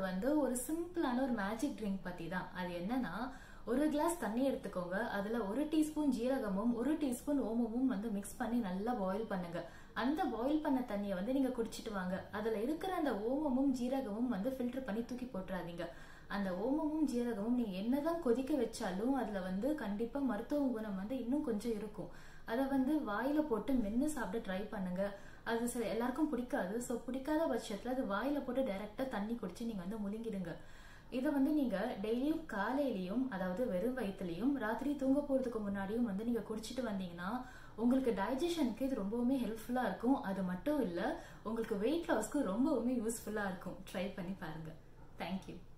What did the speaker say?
வந்து ஒரு சிம்பிளான ஒரு மேஜிக் ட்ரிங்க் பத்தி தான் அது என்னன்னா ஒரு கிளாஸ் தண்ணி எடுத்துக்கோங்க அதுல ஒரு டீஸ்பூன் ஜீரகமும் ஒரு டீஸ்பூன் ஓமமும் வந்து மிக்ஸ் பண்ணி நல்லா பாயில் பண்ணுங்க அந்த பாயில் பண்ண தண்ணியை வந்து நீங்க குடிச்சிட்டு வாங்க அதுல இருக்கிற அந்த ஓமமும் ஜீரகமும் வந்து ஃபில்டர் பண்ணி தூக்கி போட்டுறாதீங்க அந்த ஓமமும் ஜீரகமும் நீங்க என்னதான் கொதிக்க வச்சாலும் அதுல வந்து கண்டிப்பா மருத்துவ குணம் வந்து இன்னும் கொஞ்சம் இருக்கும் அதை வந்து வாயில போட்டு மென்னு சாப்பிட ட்ரை பண்ணுங்க அது சில எல்லாருக்கும் பிடிக்காது ஸோ பிடிக்காத பட்சத்துல அது வாயில போட்டு டைரக்டா தண்ணி குடிச்சு நீங்க வந்து முழுங்கிடுங்க இதை வந்து நீங்க டெய்லியும் காலையிலயும் அதாவது வெறும் வயிற்றுலயும் ராத்திரி தூங்க போறதுக்கு முன்னாடியும் வந்து நீங்க குடிச்சிட்டு வந்தீங்கன்னா உங்களுக்கு டைஜஷனுக்கு இது ரொம்பவுமே ஹெல்ப்ஃபுல்லா இருக்கும் அது மட்டும் இல்ல உங்களுக்கு வெயிட் லாஸ்க்கு ரொம்பவுமே யூஸ்ஃபுல்லா இருக்கும் ட்ரை பண்ணி பாருங்க தேங்க்யூ